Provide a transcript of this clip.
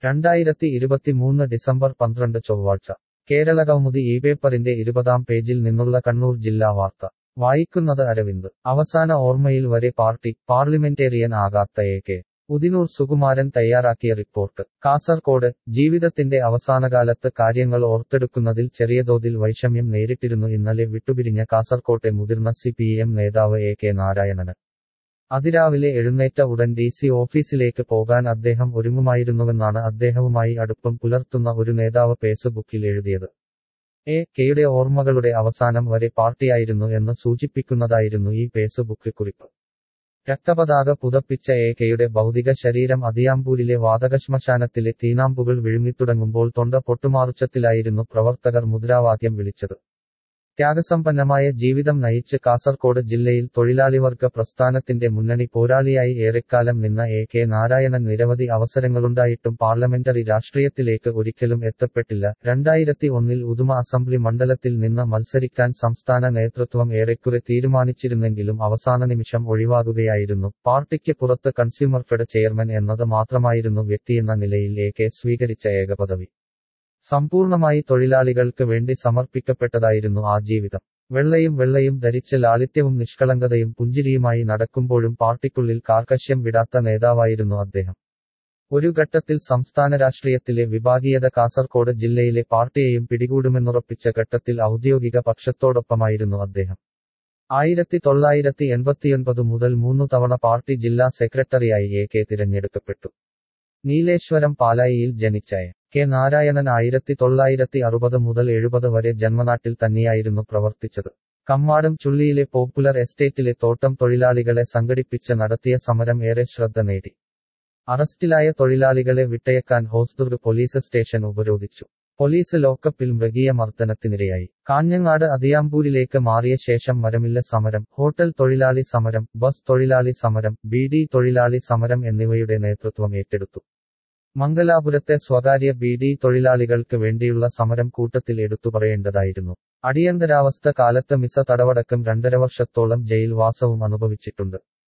രണ്ടായിരത്തി ഇരുപത്തിമൂന്ന് ഡിസംബർ പന്ത്രണ്ട് ചൊവ്വാഴ്ച കേരളകൗമുദി ഈ പേപ്പറിന്റെ ഇരുപതാം പേജിൽ നിന്നുള്ള കണ്ണൂർ ജില്ലാ വാർത്ത വായിക്കുന്നത് അരവിന്ദ് അവസാന ഓർമ്മയിൽ വരെ പാർട്ടി പാർലമെന്റേറിയൻ ആകാത്ത എ കെ ഉദിനൂർ സുകുമാരൻ തയ്യാറാക്കിയ റിപ്പോർട്ട് കാസർകോട് ജീവിതത്തിന്റെ അവസാനകാലത്ത് കാര്യങ്ങൾ ഓർത്തെടുക്കുന്നതിൽ ചെറിയ തോതിൽ വൈഷമ്യം നേരിട്ടിരുന്നു ഇന്നലെ വിട്ടുപിരിഞ്ഞ കാസർകോട്ടെ മുതിർന്ന സി പി എം നേതാവ് എ കെ നാരായണന് അതിരാവിലെ എഴുന്നേറ്റ ഉടൻ ഡി സി ഓഫീസിലേക്ക് പോകാൻ അദ്ദേഹം ഒരുങ്ങുമായിരുന്നുവെന്നാണ് അദ്ദേഹവുമായി അടുപ്പം പുലർത്തുന്ന ഒരു നേതാവ് ഫേസ്ബുക്കിൽ എഴുതിയത് എ കെയുടെ ഓർമ്മകളുടെ അവസാനം വരെ പാർട്ടിയായിരുന്നു എന്ന് സൂചിപ്പിക്കുന്നതായിരുന്നു ഈ ഫേസ്ബുക്ക് കുറിപ്പ് രക്തപതാക പുതപ്പിച്ച എ കെയുടെ ഭൗതിക ശരീരം അതിയാമ്പൂരിലെ വാതകശ്മശാനത്തിലെ തീനാമ്പുകൾ വിഴുങ്ങിത്തുടങ്ങുമ്പോൾ തൊണ്ട പൊട്ടുമാറുച്ചത്തിലായിരുന്നു പ്രവർത്തകർ മുദ്രാവാക്യം വിളിച്ചത് ത്യാഗസമ്പന്നമായ ജീവിതം നയിച്ച് കാസർകോട് ജില്ലയിൽ തൊഴിലാളിവർഗ പ്രസ്ഥാനത്തിന്റെ മുന്നണി പോരാളിയായി ഏറെക്കാലം നിന്ന എ കെ നാരായണൻ നിരവധി അവസരങ്ങളുണ്ടായിട്ടും പാർലമെന്ററി രാഷ്ട്രീയത്തിലേക്ക് ഒരിക്കലും എത്തപ്പെട്ടില്ല രണ്ടായിരത്തി ഒന്നിൽ ഉദുമ അസംബ്ലി മണ്ഡലത്തിൽ നിന്ന് മത്സരിക്കാൻ സംസ്ഥാന നേതൃത്വം ഏറെക്കുറെ തീരുമാനിച്ചിരുന്നെങ്കിലും അവസാന നിമിഷം ഒഴിവാകുകയായിരുന്നു പാർട്ടിക്ക് പുറത്ത് കൺസ്യൂമർ ഫെഡ് ചെയർമാൻ എന്നത് മാത്രമായിരുന്നു വ്യക്തിയെന്ന നിലയിൽ എ കെ സ്വീകരിച്ച ഏക പദവി സമ്പൂർണമായി തൊഴിലാളികൾക്ക് വേണ്ടി സമർപ്പിക്കപ്പെട്ടതായിരുന്നു ആ ജീവിതം വെള്ളയും വെള്ളയും ധരിച്ച് ലാളിത്യവും നിഷ്കളങ്കതയും പുഞ്ചിരിയുമായി നടക്കുമ്പോഴും പാർട്ടിക്കുള്ളിൽ കാർക്കശ്യം വിടാത്ത നേതാവായിരുന്നു അദ്ദേഹം ഒരു ഘട്ടത്തിൽ സംസ്ഥാന രാഷ്ട്രീയത്തിലെ വിഭാഗീയത കാസർകോട് ജില്ലയിലെ പാർട്ടിയെയും പിടികൂടുമെന്നുറപ്പിച്ച ഘട്ടത്തിൽ ഔദ്യോഗിക പക്ഷത്തോടൊപ്പമായിരുന്നു അദ്ദേഹം ആയിരത്തി തൊള്ളായിരത്തി എൺപത്തിയൊൻപത് മുതൽ മൂന്നു തവണ പാർട്ടി ജില്ലാ സെക്രട്ടറിയായി എ കെ തിരഞ്ഞെടുക്കപ്പെട്ടു നീലേശ്വരം പാലായിയിൽ ജനിച്ച കെ നാരായണൻ ആയിരത്തി തൊള്ളായിരത്തി അറുപത് മുതൽ എഴുപത് വരെ ജന്മനാട്ടിൽ തന്നെയായിരുന്നു പ്രവർത്തിച്ചത് കമ്മാടം ചുള്ളിയിലെ പോപ്പുലർ എസ്റ്റേറ്റിലെ തോട്ടം തൊഴിലാളികളെ സംഘടിപ്പിച്ച് നടത്തിയ സമരം ഏറെ ശ്രദ്ധ നേടി അറസ്റ്റിലായ തൊഴിലാളികളെ വിട്ടയക്കാൻ ഹോസ്ദുർഗ് പോലീസ് സ്റ്റേഷൻ ഉപരോധിച്ചു പോലീസ് ലോക്കപ്പിൽ മൃഗീയ മർദ്ദനത്തിനിരയായി കാഞ്ഞങ്ങാട് അതിയാമ്പൂരിലേക്ക് മാറിയ ശേഷം മരമില്ല സമരം ഹോട്ടൽ തൊഴിലാളി സമരം ബസ് തൊഴിലാളി സമരം ബി ഡി തൊഴിലാളി സമരം എന്നിവയുടെ നേതൃത്വം ഏറ്റെടുത്തു മംഗലാപുരത്തെ സ്വകാര്യ ബി ഡി തൊഴിലാളികൾക്ക് വേണ്ടിയുള്ള സമരം കൂട്ടത്തിൽ എടുത്തു പറയേണ്ടതായിരുന്നു അടിയന്തരാവസ്ഥ കാലത്ത് മിസ തടവടക്കം രണ്ടര വർഷത്തോളം ജയിൽ വാസവും അനുഭവിച്ചിട്ടുണ്ട്